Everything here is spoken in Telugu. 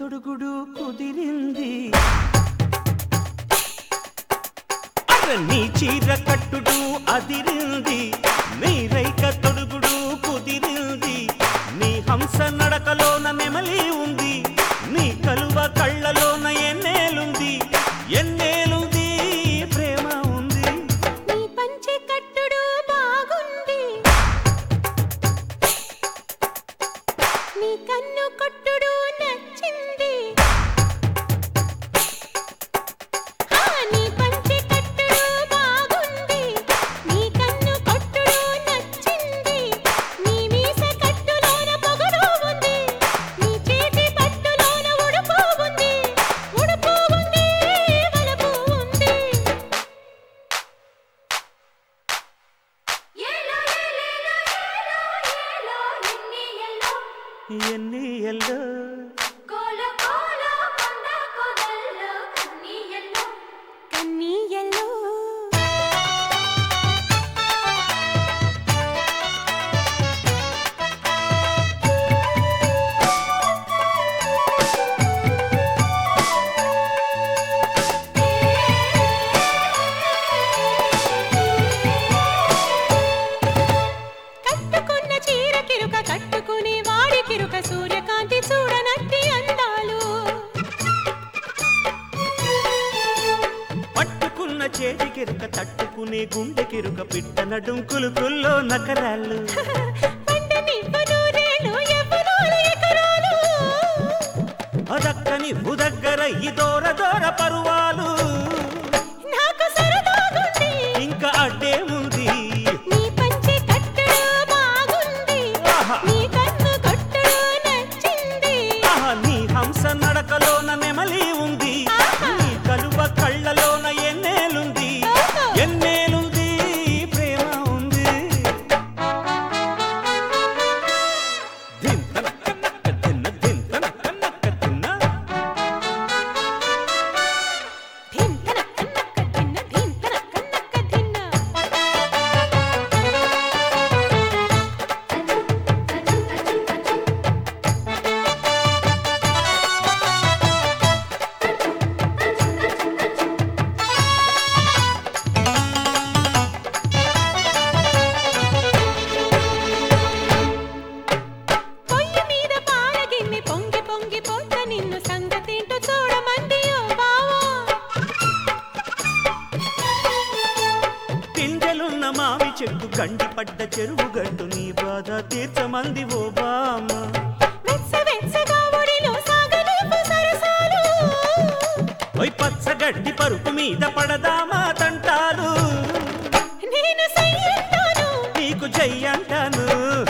తొడుగుడు కుదిరింది అర నీ చీర కట్టుడు అదిరింది నీ రైక తొడుగుడు కుదిరింది నీ హంస నడకలోన నెమలి ఉంది నీ కలువ కళ్ళలోన ఎన్నేలుంది ఎన్నేలుంది ప్రేమ ఉంది నీ పంచె కట్టుడు బాగుంది నీ కన్ను కొట్టుడు నచ్చింది ఆ, నీ పంచె కట్టుడు బాగుంది నీ కన్ను కొట్టుడు నచ్చింది నీ మీస కట్టులోన పొగరు ఉంది నీ చేతి పట్టులోన ఉడుపు ఉంది ఉడుపు ఉంది వలపు ఉంది Yellow, yellow, yellow, yellow, inni yellow. ఎన్ని ఎల్లో కోల కోల కొండ కొదల్లో కన్ని yellow. కన్నీయలో కట్టుకున్న చీర కిరుక కట్టుకుని వాడి కిరుక సూర్యకాంతి చూడనట్టి అందాలు పట్టుకున్న చేతికెరుక తట్టుకునే గుండెకెరుక పిట్ట నడుం కులుకుల్లో నకరాలు పంట నివ్వను రేణు ఎవ్వనాలు ఎకరాలు అదక్కని ఉదగ్గర ఈ దూర దూర పరువాలు నాకు సరదాగుంది ఇంకా అడ్డేముంది నీ పంచె కట్టుడు బాగుంది ఆహా. నీ కన్ను కొట్టుడు నచ్చింది ఆహా, నీ హంస నడకలోన నెమలి ఉంది ఆహా. నీ కలువ కళ్ళలోన ఎన్నేలుంది ఓహో. ఎన్నేలుంది ప్రేమ ఉంది ధింతన కన్నక్క తిన్న ధింతన కన్నక్క తిన్న ధింతన కన్నక్క ధిన్న ధింతన కన్నక్క ధిన్న పొయ్యి మీద పాలగిన్ని పొంగి పొంగి పోత నిన్ను సంగతేంటో చూడమంది ఓ బావా పిందెలున్న మావి చెట్టు గండిపడ్డ చెరువు గట్టు నీ బాధ తీర్చమంది ఓ బామ్మ వెచ్చ వెచ్చగా ఒడిలో సాగలేపు సరసాలు ఓయ్ పచ్చగడ్డి పరుపు మీద పడదామా తంటాలు నేను సయ్యంటాను నీకు జై అంటాను